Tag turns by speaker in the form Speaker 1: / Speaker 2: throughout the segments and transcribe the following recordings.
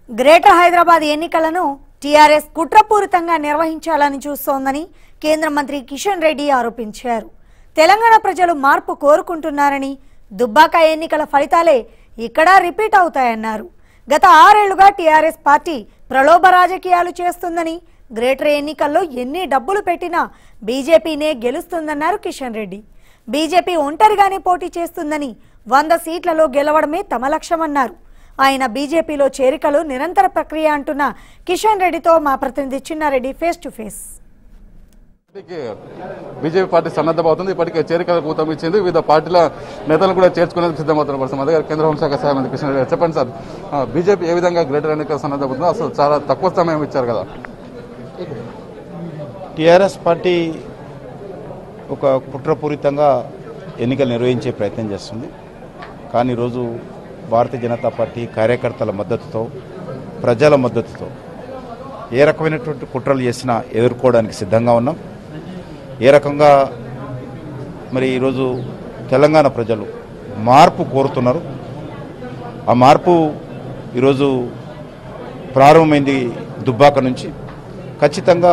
Speaker 1: Greater Hyderabad ఎన్నికలను TRS కుట్రపూరితంగా నిర్వహించాలని చూస్తోందని కేంద్ర మంత్రి కిషన్ రెడ్డి ఆరోపించారు తెలంగాణ ప్రజలు మార్పు కోరుకుంటున్నారని దుబ్బాక ఎన్నికల ఫలితాలే ఇక్కడా రిపీట్ అవుతాయన్నారు గత ఆరేళ్లుగా టీఆర్ఎస్ పార్టీ ప్రలోభ రాజకీయాలు చేస్తుందని గ్రేటర్ ఎన్నికల్లో ఎన్ని డబ్బులు పెట్టినా బీజేపీనే గెలుస్తుందన్నారు కిషన్ రెడ్డి బీజేపీ ఒంటరిగానే పోటీ చేస్తుందని వంద సీట్లలో గెలవడమే తమ లక్ష్యమన్నారు ఆయన బీజేపీలో చేరికలు నిరంతర ప్రక్రియ అంటున్న కిషన్ రెడ్డితో మా ప్రతినిధి చిన్నారెడ్డి ఫేస్ టు ఫేస్
Speaker 2: పార్టీకి బీజేపీ పార్టీ సన్నద్ధమవుతుంది ఇప్పటికే చేరికల కూతం ఇచ్చింది వివిధ పార్టీల నేతలను కూడా చేర్చుకునేందుకు సిద్ధమవుతున్న పరిస్థితి మన దగ్గర కేంద్ర హోంశాఖ సహాయ మంత్రి కిషన్ రెడ్డి గారు. చెప్పండి సార్ ఆ, బీజేపీ ఏ విధంగా గ్రేటర్ ఎన్నికల సన్నద్ధమవుతుందో అసలు చాలా తక్కువ సమయం ఇచ్చారు కదా
Speaker 3: టీఆర్ఎస్ పార్టీ ఒక కుట్రపూరితంగా ఎన్నికలు నిర్వహించే ప్రయత్నం చేస్తుంది కానీ ఈరోజు భారతీయ జనతా పార్టీ కార్యకర్తల మద్దతుతో ప్రజల మద్దతుతో ఏ రకమైనటువంటి కుట్రలు చేసినా ఎదుర్కోవడానికి సిద్ధంగా ఉన్నాం ఏ రకంగా మరి ఈరోజు తెలంగాణ ప్రజలు మార్పు కోరుతున్నారు ఆ మార్పు ఈరోజు ప్రారంభమైంది దుబ్బాక నుంచి ఖచ్చితంగా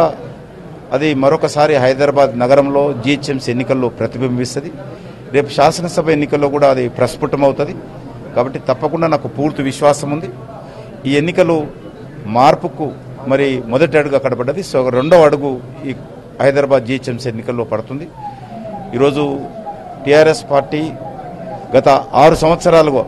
Speaker 3: అది మరొకసారి హైదరాబాద్ నగరంలో జిహెచ్ఎంసీ ఎన్నికల్లో ప్రతిబింబిస్తుంది రేపు శాసనసభ ఎన్నికల్లో కూడా అది ప్రస్ఫుటమవుతుంది కాబట్టి తప్పకుండా నాకు పూర్తి విశ్వాసం ఉంది ఈ ఎన్నికలు మార్పుకు మరి మొదటి అడుగు అక్కడ పడ్డది సో రెండవ అడుగు ఈ హైదరాబాద్ జిహెచ్ఎంసీ ఎన్నికల్లో పడుతుంది ఈరోజు టీఆర్ఎస్ పార్టీ గత ఆరు సంవత్సరాలుగా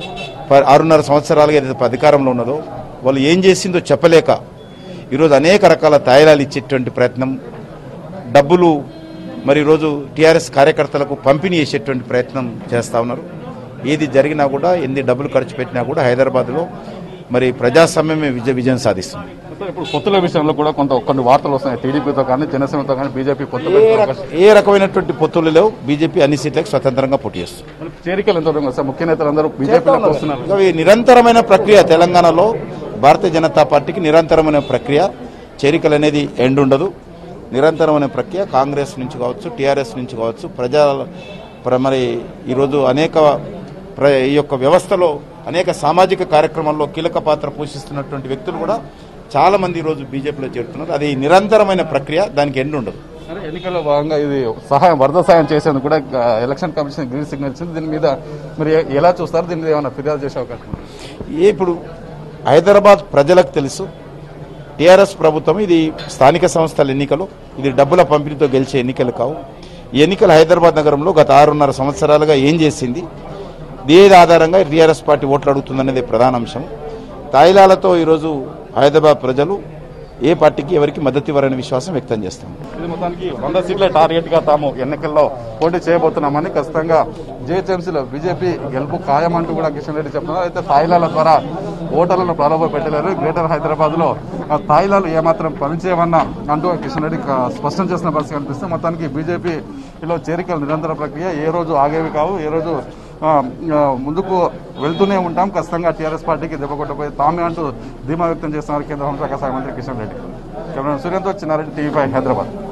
Speaker 3: ప- ఆరున్నర సంవత్సరాలుగా ఏదైతే అధికారంలో ఉన్నదో వాళ్ళు ఏం చేసిందో చెప్పలేక ఈరోజు అనేక రకాల తాయిలాలు ఇచ్చేటువంటి ప్రయత్నం డబ్బులు మరి ఈరోజు టీఆర్ఎస్ కార్యకర్తలకు పంపిణీ చేసేటువంటి ప్రయత్నం చేస్తూ ఉన్నారు ఏది జరిగినా కూడా ఎన్ని డబ్బులు ఖర్చు పెట్టినా కూడా హైదరాబాద్లో మరి ప్రజాస్వామ్యమే విజయ విజయం సాధిస్తుంది
Speaker 2: సో ఇప్పుడు పొత్తుల విషయంలో కూడా కొంత కొన్ని వార్తలు వస్తున్నాయి టీడీపీతో కానీ జనసేనతో కానీ బీజేపీ పొత్తు
Speaker 3: ఏ
Speaker 2: పెట్టే
Speaker 3: రక-
Speaker 2: అవకాశం-
Speaker 3: ఏ రకమైనటువంటి పొత్తులు లేవు బీజేపీ అన్ని సీట్లకు స్వతంత్రంగా పోటీ చేస్తుంది
Speaker 2: మరి చేరికలు ఎంత దూరం సార్ ముఖ్య నేతలందరూ బీజేపీలోకి వస్తున్నారు
Speaker 3: ఇక ఈ నిరంతరమైన ప్రక్రియ తెలంగాణలో భారతీయ జనతా పార్టీకి నిరంతరమైన ప్రక్రియ చేరికలు అనేది ఎండ్ ఉండదు నిరంతరమైన ప్రక్రియ కాంగ్రెస్ నుంచి కావచ్చు టీఆర్ఎస్ నుంచి కావచ్చు ప్రజా ప్ర- మరి ఈరోజు అనేక ప్ర- ఈ యొక్క వ్యవస్థలో అనేక సామాజిక కార్యక్రమాల్లో కీలక పాత్ర పోషిస్తున్నటువంటి వ్యక్తులు కూడా చాలా మంది ఈరోజు బీజేపీలో చేరుతున్నారు అది నిరంతరమైన ప్రక్రియ దానికి ఎండ్ ఉండదు
Speaker 2: సరే ఎన్నికల్లో భాగంగా ఇది సహాయం వరద సహాయం చేసేందుకు కూడా ఆ, ఎలక్షన్ కమిషన్ గ్రీన్ సిగ్నల్ ఇచ్చింది దీని మీద మీరు ఏ- ఎలా చూస్తారు దీని మీద ఏమైనా ఫిర్యాదు చేసే అవకాశం ఉందా?
Speaker 3: ఏ ఇప్పుడు హైదరాబాద్ ప్రజలకు తెలుసు టీఆర్ఎస్ ప్రభుత్వం ఇది స్థానిక సంస్థల ఎన్నికలు ఇది డబ్బుల పంపిణీతో గెలిచే ఎన్నికలు కావు ఈ ఎన్నికలు హైదరాబాద్ నగరంలో గత ఆరున్నర సంవత్సరాలుగా ఏం చేసింది దేని ఆధారంగా టీఆర్ఎస్ పార్టీ ఓట్లు అడుగుతుందనేది ప్రధాన అంశం తాయిలాలతో ఈరోజు హైదరాబాద్ ప్రజలు ఏ పార్టీకి ఎవరికి మద్దతు ఇవ్వరనే విశ్వాసం వ్యక్తం చేస్తాం
Speaker 2: ఇది మొత్తానికి వంద సీట్ల టార్గెట్ గా తాము ఎన్నికల్లో పోటీ చేయబోతున్నామని ఖచ్చితంగా జేహెచ్ఎంసీలో బీజేపీ గెలుపు ఖాయమంటూ కూడా కిషన్ రెడ్డి చెప్తున్నారు అయితే తాయిలాల ద్వారా ఓటర్లను ప్రలోభ పెట్టలేరు గ్రేటర్ హైదరాబాద్ లో ఆ తాయిలాలు ఏమాత్రం పనిచేయమన్నా అంటూ కిషన్ రెడ్డి క- స్పష్టం చేసిన పరిస్థితి కనిపిస్తుంది మొత్తానికి బీజేపీలో చేరికలు నిరంతర ప్రక్రియ ఏ రోజు ఆగేవి కావు ఏ రోజు ఆ, ఆ, ముందుకు వెళ్తూనే ఉంటాం ఖచ్చితంగా టీఆర్ఎస్ పార్టీకి దెబ్బ కొట్టబోయే తామే అంటూ ధీమా వ్యక్తం చేస్తున్నారు కేంద్ర హోంశాఖ సహాయ మంత్రి కిషన్ రెడ్డి కెమెరా సూర్యంతో చిన్నారెడ్డి టీవీ ఫైవ్ హైదరాబాద్